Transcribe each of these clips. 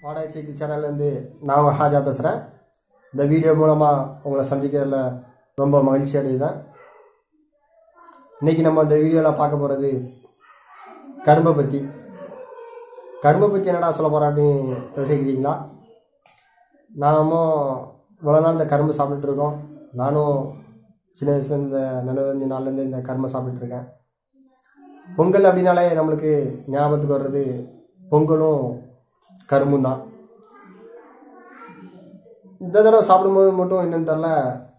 ஆடாய்ச்சி சேனல்லேருந்து நான் உங்கள் ஹாஜா பேசுகிறேன் இந்த வீடியோ மூலமாக உங்களை சந்திக்கிறதுல ரொம்ப மகிழ்ச்சி அடையுதேன் இன்றைக்கி நம்ம இந்த வீடியோவில் பார்க்க போகிறது கரும்பை பற்றி கரும்பை பற்றி என்னடா சொல்ல போகிறான்னு யோசிக்கிறீங்களா நாமும் இவ்வளோ நாள் இந்த கரும்பு சாப்பிட்டுட்டு இருக்கோம் நானும் சின்ன வயசுல இந்த நிலவஞ்சு நாள்லேருந்து இந்த கரும்பை சாப்பிட்டுட்டு இருக்கேன் பொங்கல் அப்படின்னாலே நம்மளுக்கு ஞாபகத்துக்கு வர்றது பொங்கலும் கரும்பும் தான் இந்த தடவை சாப்பிடும்போது மட்டும் என்னன்னு தெரில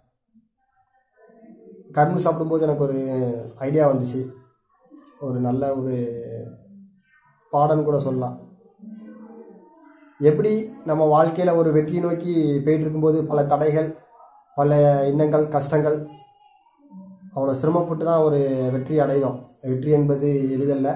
கரும்பு சாப்பிடும்போது எனக்கு ஒரு ஐடியா வந்துச்சு ஒரு நல்ல ஒரு பாடம்னு கூட சொல்லலாம் எப்படி நம்ம வாழ்க்கையில் ஒரு வெற்றி நோக்கி போயிட்டு இருக்கும்போது பல தடைகள் பல எண்ணங்கள் கஷ்டங்கள் அவ்வளோ சிரமப்பட்டு தான் ஒரு வெற்றி அடையும் வெற்றி என்பது எளிதல்ல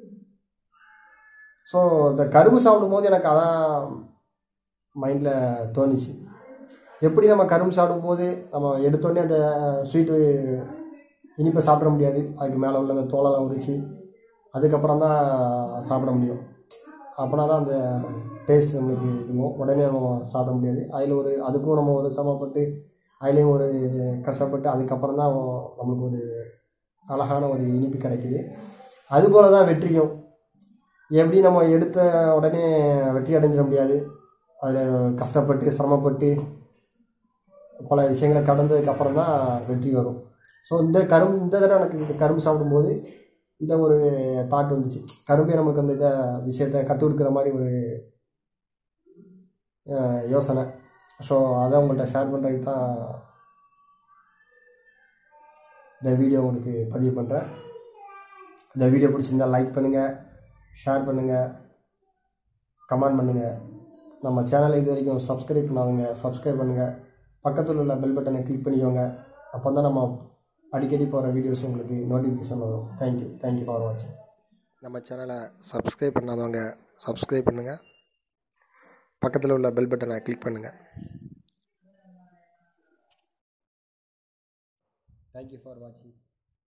ஸோ இந்த கரும்பு சாப்பிடும்போது எனக்கு அதான் மைண்டில் தோணுச்சு எப்படி நம்ம கரும்பு சாப்பிடும்போது நம்ம எடுத்தோடனே அந்த ஸ்வீட்டு இனிப்பை சாப்பிட முடியாது அதுக்கு மேலே உள்ள அந்த தோலெல்லாம் உரிச்சு அதுக்கப்புறம் தான் சாப்பிட முடியும் அப்படின்னா தான் அந்த டேஸ்ட் நம்மளுக்கு இதுவும் உடனே நம்ம சாப்பிட முடியாது அதில் ஒரு அதுக்கும் நம்ம ஒரு சிரமப்பட்டு அதுலேயும் ஒரு கஷ்டப்பட்டு அதுக்கப்புறம் தான் நம்மளுக்கு ஒரு அழகான ஒரு இனிப்பு கிடைக்குது அதுபோல தான் வெற்றியும் எப்படி நம்ம எடுத்த உடனே வெற்றி அடைஞ்சிட முடியாது அதில் கஷ்டப்பட்டு சிரமப்பட்டு பல விஷயங்களை கடந்ததுக்கப்புறம் தான் வெற்றி வரும் ஸோ இந்த கரும்பு இந்த தடவை எனக்கு இந்த கரும்பு சாப்பிடும்போது இந்த ஒரு தாட் வந்துச்சு கரும்பே நமக்கு அந்த இதை விஷயத்தை கற்றுக் கொடுக்குற மாதிரி ஒரு அஹ், யோசனை ஸோ அதை உங்கள்கிட்ட ஷேர் பண்ணுறதுக்கு தான் இந்த வீடியோ உங்களுக்கு பதிவு பண்ணுறேன் இந்த வீடியோ பிடிச்சிருந்தா லைக் பண்ணுங்கள் ஷேர் பண்ணுங்கள் கமெண்ட் பண்ணுங்கள் நம்ம சேனலை இது வரைக்கும் சப்ஸ்கிரைப் பண்ணாதுங்க சப்ஸ்கிரைப் பண்ணுங்கள் பக்கத்தில் உள்ள பெல் பட்டனை கிளிக் பண்ணிக்கோங்க அப்போ தான் நம்ம அடிக்கடி போகிற வீடியோஸ் உங்களுக்கு நோட்டிஃபிகேஷன் வரும் தேங்க்யூ தேங்க்யூ ஃபார் வாட்சிங் நம்ம சேனலை சப்ஸ்கிரைப் பண்ணாதவங்க சப்ஸ்கிரைப் பண்ணுங்கள் பக்கத்தில் உள்ள பெல் பட்டனை கிளிக் பண்ணுங்கள் தேங்க்யூ ஃபார் வாட்சிங்